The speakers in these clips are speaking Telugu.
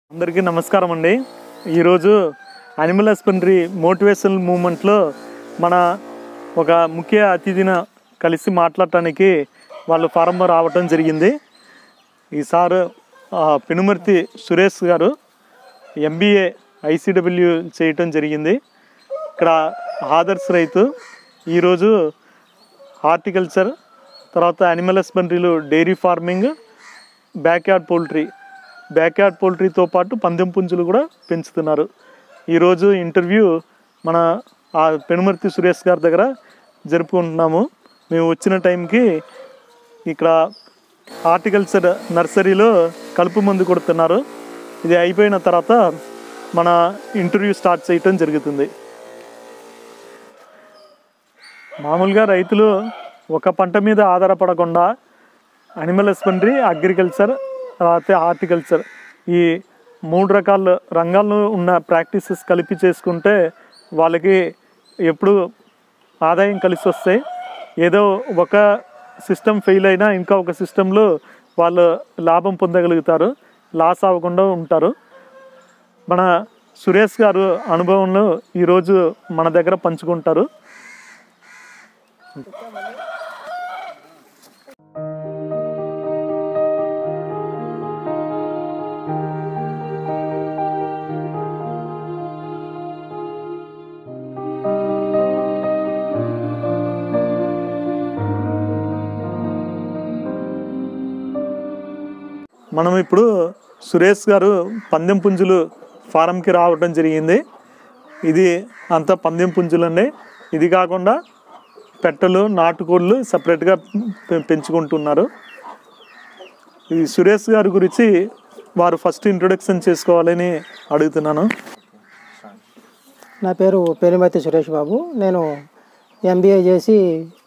అందరికీ నమస్కారం అండి ఈరోజు అనిమల్ హస్బెండరీ మోటివేషనల్ మూమెంట్లో మన ఒక ముఖ్య అతిథిన కలిసి మాట్లాడటానికి వాళ్ళు ఫారం రావటం జరిగింది ఈ సార్ ఆ, పెనుమర్తి సురేష్ గారు ఎంబీఏ ఐసీడబ్ల్యూ చేయటం జరిగింది ఇక్కడ ఆదర్శ్ రైతు ఈరోజు హార్టికల్చర్ తర్వాత అనిమల్ హస్బెండరీలు dairy farming backyard poultry backyard పౌల్ట్రీతో పాటు పందెం పుంజులు కూడా పెంచుతున్నారు ఈరోజు ఇంటర్వ్యూ మన ఆ పెనుమర్తి సురేష్ గారి దగ్గర జరుపుకుంటున్నాము మేము వచ్చిన టైంకి ఇక్కడ హార్టికల్చర్ నర్సరీలో కలుపు మందు కొడుతున్నారు ఇది అయిపోయిన తర్వాత మన ఇంటర్వ్యూ స్టార్ట్ చేయటం జరుగుతుంది మామూలుగా రైతులు ఒక పంట మీద ఆధారపడకుండా అనిమల్ హస్బెండరీ అగ్రికల్చర్ తర్వాత హార్టికల్చర్ ఈ మూడు రకాల రంగాల్లో ఉన్న ప్రాక్టీసెస్ కలిపి చేసుకుంటే వాళ్ళకి ఎప్పుడు ఆదాయం కలిసి వస్తాయి ఏదో ఒక సిస్టమ్ ఫెయిల్ అయినా ఇంకా ఒక సిస్టంలో వాళ్ళు లాభం పొందగలుగుతారు లాస్ అవ్వకుండా ఉంటారు మన సురేష్ గారు అనుభవంలో ఈరోజు మన దగ్గర పంచుకుంటారు మనం ఇప్పుడు సురేష్ గారు పందెం పుంజులు ఫారంకి రావడం జరిగింది ఇది అంతా పందెం పుంజులండి ఇది కాకుండా పెట్టలు నాటుకోళ్ళు సపరేట్గా పె- పెంచుకుంటున్నారు ఈ సురేష్ గారి గురించి వారు ఫస్ట్ ఇంట్రొడక్షన్ చేసుకోవాలని అడుగుతున్నాను నా పేరు పేరుమతి సురేష్ బాబు నేను ఎంబీఏ చేసి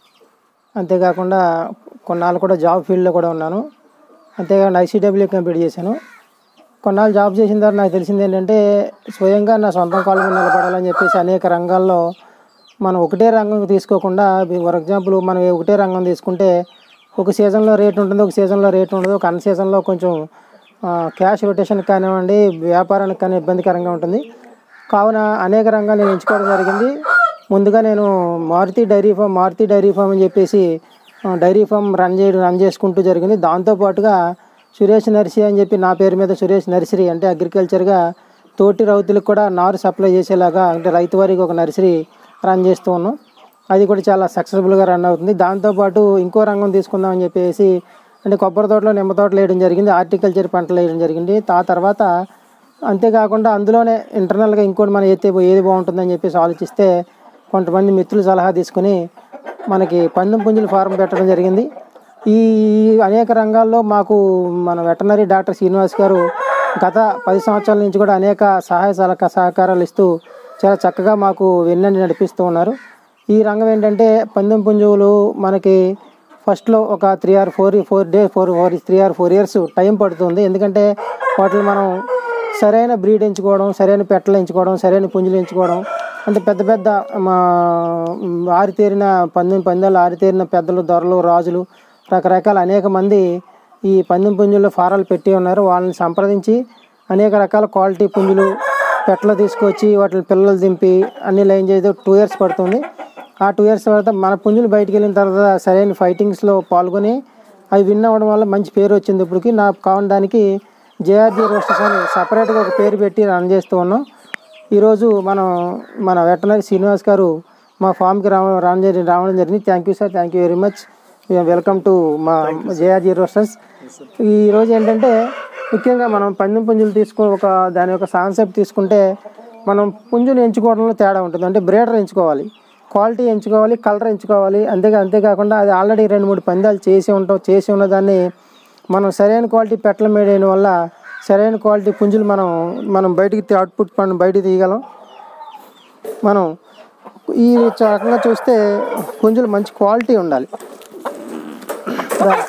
అంతేకాకుండా కొన్నాళ్ళు కూడా జాబ్ ఫీల్డ్లో కూడా ఉన్నాను అంతేకాకుండా ఐసీడబ్ల్యూ కంప్లీట్ చేశాను కొన్నాళ్ళు జాబ్ చేసిన తర్వాత నాకు తెలిసింది ఏంటంటే స్వయంగా నా సొంత కాళ్ళ మీద నిలబడాలని చెప్పేసి అనేక రంగాల్లో మనం ఒకటే రంగం తీసుకోకుండా ఫర్ ఎగ్జాంపుల్ మనం ఒకటే రంగం తీసుకుంటే ఒక సీజన్లో రేట్ ఉంటుంది ఒక సీజన్లో రేట్ ఉండదు ఒక అన్ సీజన్లో కొంచెం క్యాష్ రొటేషన్ కానివ్వండి వ్యాపారానికి కానీ ఇబ్బందికరంగా ఉంటుంది కావున అనేక రంగాలు నేను ఎంచుకోవడం జరిగింది ముందుగా నేను Maruti dairy farm Maruti dairy farm అని చెప్పేసి ఆ, డైరీ ఫామ్ రన్ చేయడం రన్ చేసుకుంటూ జరిగింది దాంతోపాటుగా సురేష్ నర్సరీ అని చెప్పి నా పేరు మీద సురేష్ నర్సరీ అంటే అగ్రికల్చర్గా తోటి రైతులకు కూడా నారు సప్లై చేసేలాగా అంటే రైతు వారికి ఒక నర్సరీ రన్ చేస్తూ ఉన్నాం అది కూడా చాలా సక్సెస్ఫుల్గా రన్ అవుతుంది దాంతోపాటు ఇంకో రంగం తీసుకుందామని చెప్పేసి అంటే కొబ్బరి తోటలో నిమ్మ తోటలు వేయడం జరిగింది హార్టికల్చర్ పంటలు వేయడం జరిగింది ఆ తర్వాత అంతేకాకుండా అందులోనే ఇంటర్నల్గా ఇంకోటి మనం ఎత్తే ఏది బాగుంటుందని చెప్పేసి ఆలోచిస్తే కొంతమంది మిత్రుల సలహా తీసుకుని మనకి పందెం పుంజుల ఫారం పెట్టడం జరిగింది ఈ అనేక రంగాల్లో మాకు మన వెటనరీ డాక్టర్ శ్రీనివాస్ గారు గత పది సంవత్సరాల నుంచి కూడా అనేక సహాయ సలహా సహకారాలు ఇస్తూ చాలా చక్కగా మాకు వెన్నండి నడిపిస్తూ ఉన్నారు ఈ రంగం ఏంటంటే పందెం పుంజువులు మనకి ఫస్ట్లో ఒక three or four four day four four three or four years time పడుతుంది ఎందుకంటే వాటిని మనం సరైన బ్రీడ్ ఎంచుకోవడం సరైన పెట్టలు ఎంచుకోవడం సరైన పుంజులు ఎంచుకోవడం అంటే పెద్ద పెద్ద మా ఆరితేరిన పందెం పందాలు ఆరితేరిన పెద్దలు దొరలు రాజులు రకరకాల అనేక మంది ఈ పందెం పుంజుల్లో ఫారాలు పెట్టి ఉన్నారు వాళ్ళని సంప్రదించి అనేక రకాల క్వాలిటీ పుంజులు పెట్టలు తీసుకొచ్చి వాటిని పిల్లలు దింపి అన్ని లైన్ చేసి టూ ఇయర్స్ పడుతుంది ఆ టూ ఇయర్స్ తర్వాత మన పుంజులు బయటికి వెళ్ళిన తర్వాత సరైన ఫైటింగ్స్లో పాల్గొని అవి విన్ అవ్వడం వల్ల మంచి పేరు వచ్చింది ఇప్పటికి నాకు కావడం దానికి జేఆర్జీ రోస్టర్స్ అని సపరేట్గా ఒక పేరు పెట్టి రన్ చేస్తూ ఉన్నాం ఈరోజు మనం మన వెటనరీ శ్రీనివాస్ గారు మా ఫామ్కి రావ రావడం జరిగి రావడం జరిగింది thank you sir thank you very much welcome to మా జేఆర్జీ రోస్టర్స్ ఈరోజు ఏంటంటే ముఖ్యంగా మనం పందెం పుంజులు తీసుకో ఒక దాని యొక్క కాన్సెప్ట్ తీసుకుంటే మనం పుంజులు ఎంచుకోవడంలో తేడా ఉంటుంది అంటే బ్రేడర్ ఎంచుకోవాలి క్వాలిటీ ఎంచుకోవాలి కలర్ ఎంచుకోవాలి అంతేగా అంతేకాకుండా అది ఆల్రెడీ రెండు మూడు పందాలు చేసి ఉంటాం చేసి ఉన్న దాన్ని మనం సరైన క్వాలిటీ పెట్టల మేడైన వల్ల సరైన క్వాలిటీ పుంజులు మనం మనం బయటికి తీ- అవుట్పుట్ మనం బయటికి తీయగలం మనం ఈ రకంగా చూస్తే పుంజులు మంచి క్వాలిటీ ఉండాలి రా.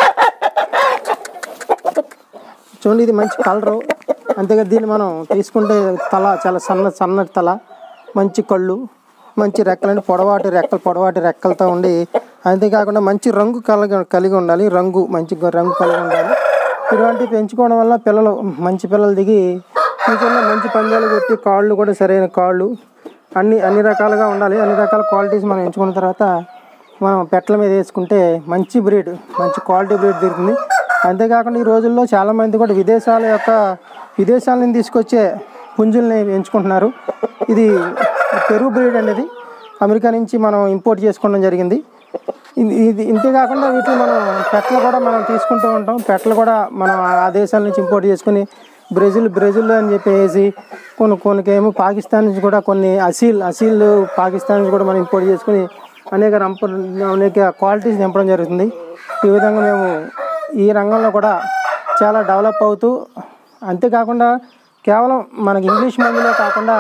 చూడండి ఇది మంచి కలరు అంతేగా దీన్ని మనం తీసుకుంటే తల చాలా సన్న సన్నటి తల మంచి కళ్ళు మంచి రెక్కలంటే పొడవాటి రెక్కలు పొడవాటి రెక్కలతో ఉండి అంతేకాకుండా మంచి రంగు కలిగి కలిగి ఉండాలి రంగు మంచి రంగు కలిగి ఉండాలి ఇటువంటి పెంచుకోవడం వల్ల పిల్లలు మంచి పిల్లలు దిగి ఫ్యూచర్లో మంచి పందాలు కొట్టి కాళ్ళు కూడా సరైన కాళ్ళు అన్ని అన్ని రకాలుగా ఉండాలి అన్ని రకాల క్వాలిటీస్ మనం ఎంచుకున్న తర్వాత మనం పెట్టల మీద వేసుకుంటే మంచి బ్రీడ్ మంచి క్వాలిటీ బ్రీడ్ దొరుకుతుంది అంతేకాకుండా ఈ రోజుల్లో చాలామంది కూడా విదేశాల యొక్క విదేశాల నుంచి తీసుకొచ్చే పుంజుల్ని ఎంచుకుంటున్నారు ఇది పెరుగు బ్రీడ్ అనేది అమెరికా నుంచి మనం ఇంపోర్ట్ చేసుకోవడం జరిగింది ఇది ఇది ఇంతే కాకుండా వీటిని మనం పెట్టలు కూడా మనం తీసుకుంటూ ఉంటాం పెట్టలు కూడా మనం ఆ దేశాల నుంచి ఇంపోర్ట్ చేసుకుని బ్రెజిల్ బ్రెజిల్ అని చెప్పేసి కొన్ని కొన్నికేమో పాకిస్తాన్ నుంచి కూడా కొన్ని అసీల్ అసీల్ పాకిస్తాన్ నుంచి కూడా మనం ఇంపోర్ట్ చేసుకుని అనేక రంప అనేక క్వాలిటీస్ నింపడం జరుగుతుంది ఈ విధంగా మేము ఈ రంగంలో కూడా చాలా డెవలప్ అవుతూ అంతేకాకుండా కేవలం మనకి ఇంగ్లీష్ మందులే కాకుండా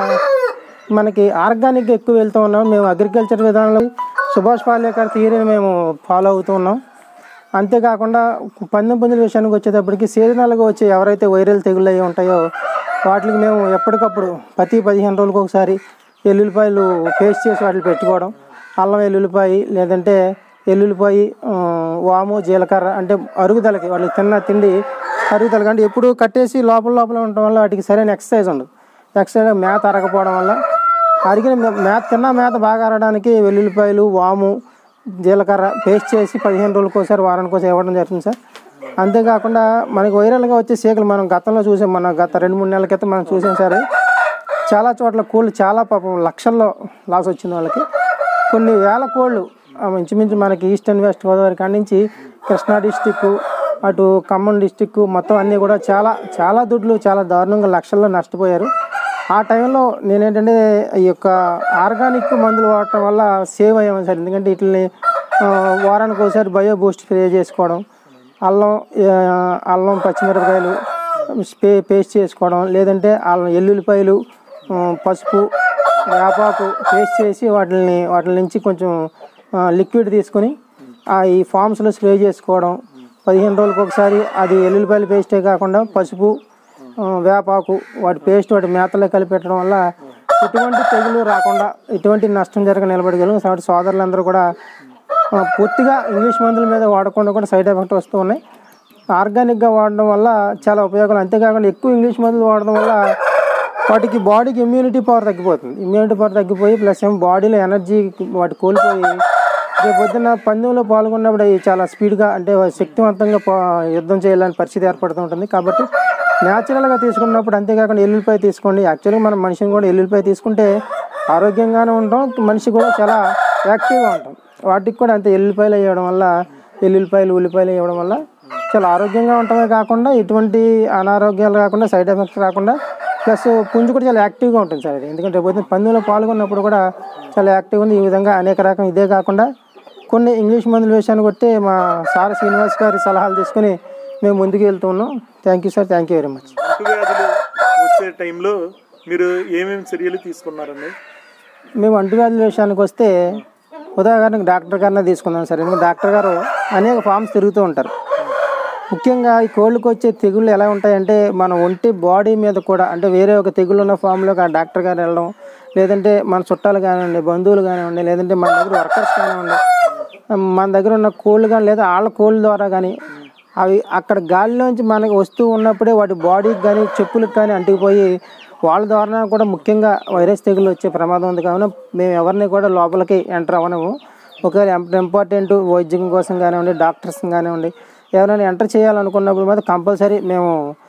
మనకి ఆర్గానిక్ ఎక్కువ వెళ్తూ ఉన్నాం మేము అగ్రికల్చర్ విధానంలో సుభాష్ పాలేకర్ థియరీని మేము ఫాలో అవుతూ ఉన్నాం అంతేకాకుండా పందెం పుంజుల విషయానికి వచ్చేటప్పటికి సీజనల్గా వచ్చే ఎవరైతే వైరల్ తెగుళ్ళు అవి ఉంటాయో వాటికి మేము ఎప్పటికప్పుడు ప్రతి పదిహేను రోజులకు ఒకసారి ఎల్లుల్లిపాయలు పేస్ట్ చేసి వాటిని పెట్టుకోవడం అల్లం ఎల్లుల్లిపాయ లేదంటే ఎల్లుల్లిపాయ ఆ, వాము జీలకర్ర అంటే అరుగుదలకి వాళ్ళకి తిన్న తిండి అరుగుదలకి అంటే ఎప్పుడు కట్టేసి లోపల లోపల ఉండటం వల్ల వాటికి సరైన ఎక్సర్సైజ్ ఉండదు ఎక్సర్సైజ్ మేత అరగపోవడం వల్ల అరిగిన మే- మేత తిన్న మేత బాగా అరగడానికి వెల్లుల్లిపాయలు వాము జీలకర్ర పేస్ట్ చేసి పదిహేను రోజులకు ఒకసారి వారానికి ఒకసారి ఇవ్వడం జరుగుతుంది సార్ అంతేకాకుండా మనకి వైరల్గా వచ్చే సీకలు మనం గతంలో చూసాం మన గత రెండు మూడు నెలల క్రితం మనం చూసాం సరే చాలా చోట్ల కోళ్ళు చాలా పాపం లక్షల్లో లాస్ వచ్చింది వాళ్ళకి కొన్ని వేల కోళ్ళు ఆ, ఇంచుమించు మనకి ఈస్ట్ అండ్ వెస్ట్ గోదావరి కాడి నుంచి కృష్ణా డిస్టిక్ అటు ఖమ్మం డిస్టిక్ మొత్తం అన్నీ కూడా చాలా చాలా దుడ్లు చాలా దారుణంగా లక్షల్లో నష్టపోయారు ఆ టైంలో నేనేంటంటే ఈ యొక్క ఆర్గానిక్ మందులు వాడటం వల్ల సేవ్ అయ్యాము సార్ ఎందుకంటే వీటిని ఆ, వారానికి ఒకసారి బయో బూస్ట్ స్ప్రే చేసుకోవడం అల్లం ఆ, అల్లం పచ్చిమిరపకాయలు స్పే పేస్ట్ చేసుకోవడం లేదంటే అల్లం ఎల్లుల్లిపాయలు ఆ, పసుపు వేపాకు పేస్ట్ చేసి వాటిని వాటి నుంచి కొంచెం ఆ, లిక్విడ్ తీసుకొని ఆ ఈ ఫామ్స్లో స్ప్రే చేసుకోవడం పదిహేను రోజులకు ఒకసారి అది ఎల్లుల్లిపాయల పేస్టే కాకుండా పసుపు ఆ, వేపాకు వాటి పేస్ట్ వాటి మేతలో కలిపి పెట్టడం వల్ల ఎటువంటి తెగులు రాకుండా ఎటువంటి నష్టం జరగ నిలబడగలం కాబట్టి సోదరులందరూ కూడా ఆ, పూర్తిగా ఇంగ్లీష్ మందుల మీద వాడకుండా కూడా సైడ్ ఎఫెక్ట్ వస్తూ ఉన్నాయి ఆర్గానిక్గా వాడడం వల్ల చాలా ఉపయోగాలు అంతేకాకుండా ఎక్కువ ఇంగ్లీష్ మందులు వాడడం వల్ల వాటికి బాడీకి ఇమ్యూనిటీ పవర్ తగ్గిపోతుంది ఇమ్యూనిటీ పవర్ తగ్గిపోయి ప్లస్ ఏమో బాడీలో ఎనర్జీ వాటి కోల్పోయి రేపు పొద్దున్న పందెంలో పాల్గొన్నప్పుడు అవి చాలా స్పీడ్గా అంటే శక్తివంతంగా పో- యుద్ధం చేయాలని పరిస్థితి ఏర్పడుతూ ఉంటుంది కాబట్టి న్యాచురల్గా తీసుకున్నప్పుడు అంతేకాకుండా ఎల్లుల్లిపాయ తీసుకోండి యాక్చువల్గా మనం మనిషిని కూడా ఎల్లుల్లిపాయ తీసుకుంటే ఆరోగ్యంగానే ఉంటాం మనిషి కూడా చాలా యాక్టివ్గా ఉంటాం వాటికి కూడా అంతే ఎల్లుల్లిపాయలు వేయడం వల్ల ఎల్లుల్లిపాయలు ఉల్లిపాయలు వేయడం వల్ల చాలా ఆరోగ్యంగా ఉండటమే కాకుండా ఎటువంటి అనారోగ్యాలు కాకుండా సైడ్ ఎఫెక్ట్స్ రాకుండా ప్లస్ పుంజు కూడా చాలా యాక్టివ్గా ఉంటుంది సార్ ఇది ఎందుకంటే రేపు పొద్దున్న పందెంలో పాల్గొన్నప్పుడు కూడా చాలా యాక్టివ్గా ఉంది ఈ విధంగా అనేక రకం ఇదే కాకుండా కొన్ని ఇంగ్లీష్ మందుల విషయాన్ని కొట్టి మా సార్ శ్రీనివాస్ గారి సలహాలు తీసుకుని మేము ముందుకు వెళ్తూ ఉన్నాం thank you sir thank you very much అంటువ్యాధులు వచ్చే టైంలో మీరు ఏమేమి చర్యలు తీసుకున్నారండి మేము అంటువ్యాధుల విషయానికి వస్తే ఉదాహరణకు డాక్టర్ గారినే తీసుకుందాం సార్ ఎందుకంటే డాక్టర్ గారు అనేక ఫామ్స్ తిరుగుతూ ఉంటారు ముఖ్యంగా ఈ కోళ్ళకి వచ్చే తెగుళ్ళు ఎలా ఉంటాయంటే మన ఒంటి బాడీ మీద కూడా అంటే వేరే ఒక తెగుళ్ళు ఉన్న ఫామ్లోకి ఆ డాక్టర్ గారు వెళ్ళడం లేదంటే మన చుట్టాలు కానివ్వండి బంధువులు కానివ్వండి లేదంటే మన దగ్గర వర్కర్స్ కానివ్వండి మన దగ్గర ఉన్న కోళ్ళు కానీ లేదా వాళ్ళ కోళ్ళ ద్వారా కానీ అవి అక్కడ గాలిలోంచి మనకి వస్తూ ఉన్నప్పుడే వాటి బాడీకి కానీ చెప్పులకు కానీ అంటుకుపోయి వాళ్ళ ద్వారా కూడా ముఖ్యంగా వైరస్ తెగులు వచ్చే ప్రమాదం ఉంది కావున మేము ఎవరిని కూడా లోపలికి ఎంటర్ అవ్వనము ఒకవేళ ఇంపార్టెంట్ వైద్యం కోసం కానివ్వండి డాక్టర్స్ కానివ్వండి ఎవరైనా ఎంటర్ చేయాలనుకున్నప్పుడు మాత్రం కంపల్సరీ మేము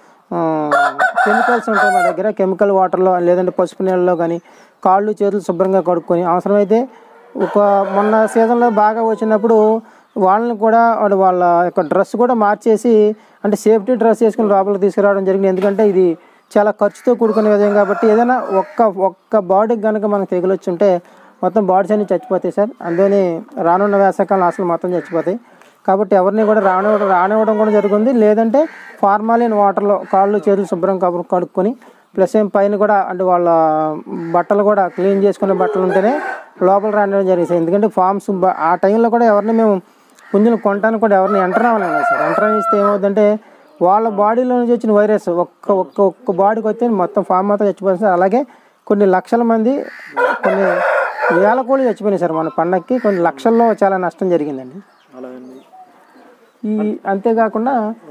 కెమికల్స్ ఉంటాయి మా దగ్గర కెమికల్ వాటర్లో లేదంటే పసుపు నీళ్ళలో కానీ కాళ్ళు చేతులు శుభ్రంగా కడుక్కొని అవసరమైతే ఒక మొన్న సీజన్లో బాగా వచ్చినప్పుడు వాళ్ళని కూడా వాడు వాళ్ళ యొక్క డ్రెస్ కూడా మార్చేసి అంటే సేఫ్టీ డ్రెస్ వేసుకుని లోపలికి తీసుకురావడం జరిగింది ఎందుకంటే ఇది చాలా ఖర్చుతో కూడుకునే విధం కాబట్టి ఏదైనా ఒక్క ఒక్క బాడీకి కనుక మనకు తెగులొచ్చి ఉంటే మొత్తం బాడీస్ అన్ని చచ్చిపోతాయి సార్ అందుకని రానున్న వేసవకాలం అసలు మొత్తం చచ్చిపోతాయి కాబట్టి ఎవరిని కూడా రానివ్వడం రానివ్వడం కూడా జరుగుతుంది లేదంటే ఫార్మాలిన్ వాటర్లో కాళ్ళు చేతులు శుభ్రం కబు కడుక్కొని ప్లస్ ఏం పైన కూడా అంటే వాళ్ళ బట్టలు కూడా క్లీన్ చేసుకునే బట్టలు ఉంటేనే లోపల రానివ్వడం జరిగింది ఎందుకంటే ఫామ్స్ బ- ఆ టైంలో కూడా ఎవరిని మేము పుంజులు కొనడానికి కూడా ఎవరిని ఎంటర్ అవ్వలేము సార్ ఎంటర్ ఇస్తే ఏమవుతుందంటే వాళ్ళ బాడీలో నుంచి వచ్చిన వైరస్ ఒక్క ఒక్క ఒక్క బాడీకి వస్తే మొత్తం ఫామ్ మొత్తం చచ్చిపోతుంది సార్ అలాగే కొన్ని లక్షల మంది కొన్ని వేల కోళ్ళు చచ్చిపోయినాయి సార్ మన పండక్కి కొన్ని లక్షల్లో చాలా నష్టం జరిగిందండి అలా అండి ఈ అంతేకాకుండా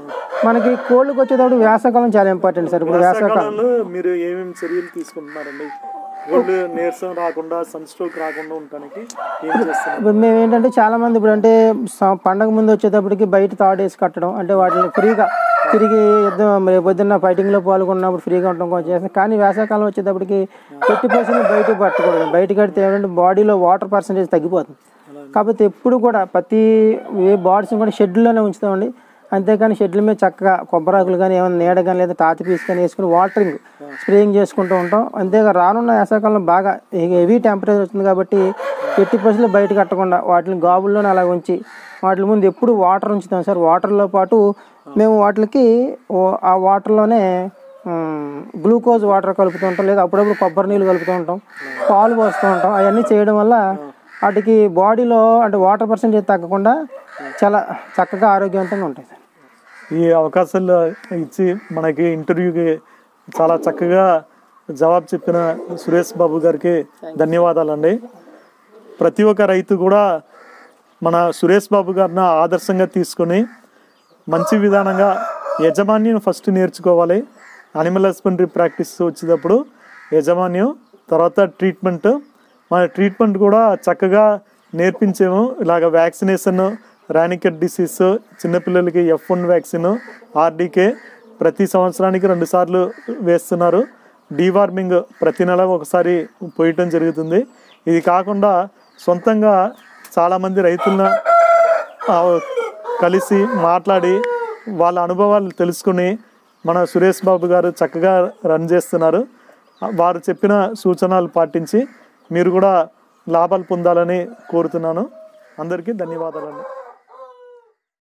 మనకి కోళ్ళకి వచ్చేటప్పుడు వేసవకాలం చాలా ఇంపార్టెంట్ సార్ ఇప్పుడు వేసవకాలం వర్షాకాలంలో మీరు ఏమేమి చర్యలు తీసుకుంటున్నారండి ఒళ్ళు నీరసం రాకుండా సన్ స్ట్రోక్ రాకుండా ఉండటానికి ఏం చేస్తున్నారు ఇప్పుడు మేము ఏంటంటే చాలా మంది ఇప్పుడు అంటే స- పండగ ముందు వచ్చేటప్పటికి బయట తాడేసి కట్టడం అంటే వాటిని ఫ్రీగా తిరిగి యుద్ధం రేపు పొద్దున్న ఫైటింగ్లో పాల్గొన్నప్పుడు ఫ్రీగా ఉండడం కొంచెం చేస్తాం కానీ వేసవకాలం వచ్చేటప్పటికి ఎట్టి పర్సెంట్ బయటకు పట్టకూడదు బయట కడితే ఏంటంటే బాడీలో వాటర్ పర్సంటేజ్ తగ్గిపోతుంది కాకపోతే ఎప్పుడు కూడా ప్రతి ఏ బాడీస్ని కూడా షెడ్యూల్లోనే ఉంచుతామండి అంతేకాని షెడ్యూల్ మీద చక్కగా కొబ్బరాకులు కానీ ఏమైనా నీడ కానీ లేదా తాతి పీస్ కానీ వేసుకుని వాటరింగ్ స్ప్రేయింగ్ చేసుకుంటూ ఉంటాం అంతేగా రానున్న వేసవకాలంలో బాగా హెవీ టెంపరేచర్ వస్తుంది కాబట్టి ఎట్టి పరిస్థితుల్లో బయట కట్టకుండా వాటిని గాబుల్లోనే అలా ఉంచి వాటి ముందు ఎప్పుడు వాటర్ ఉంచుతాం సార్ వాటర్లో పాటు మేము వాటికి ఓ- ఆ వాటర్లోనే మ్, గ్లూకోజ్ వాటర్ కలుపుతూ ఉంటాం లేదా అప్పుడప్పుడు కొబ్బరి నీళ్ళు కలుపుతూ ఉంటాం పాలు పోస్తూ ఉంటాం అవన్నీ చేయడం వల్ల వాటికి బాడీలో అంటే వాటర్ పర్సెంటేజ్ తగ్గకుండా చాలా చక్కగా ఆరోగ్యవంతంగా ఉంటాయి సార్ ఈ అవకాశాలు ఇచ్చి మనకి ఇంటర్వ్యూకి చాలా చక్కగా జవాబు చెప్పిన సురేష్ బాబు గారికి ధన్యవాదాలండి ప్రతి ఒక్క రైతు కూడా మన సురేష్ బాబు గారిని ఆదర్శంగా తీసుకొని మంచి విధానంగా యజమాన్యం ఫస్ట్ నేర్చుకోవాలి అనిమల్ హస్బెండరీ ప్రాక్టీస్ వచ్చేటప్పుడు యజమాన్యం తర్వాత ట్రీట్మెంట్ మన ట్రీట్మెంట్ కూడా చక్కగా నేర్పించాము ఇలాగ వ్యాక్సినేషన్ రానికెట్ డిసీజ్ చిన్నపిల్లలకి ఎఫ్ వన్ వ్యాక్సిన్ ఆర్డీకే ప్రతి సంవత్సరానికి రెండు సార్లు వేస్తున్నారు డీవార్మింగ్ ప్రతి నెల ఒకసారి పోయటం జరుగుతుంది ఇది కాకుండా సొంతంగా చాలామంది రైతులను ఆ, కలిసి మాట్లాడి వాళ్ళ అనుభవాలు తెలుసుకుని మన సురేష్ బాబు గారు చక్కగా రన్ చేస్తున్నారు వారు చెప్పిన సూచనలు పాటించి మీరు కూడా లాభాలు పొందాలని కోరుతున్నాను అందరికీ ధన్యవాదాలండి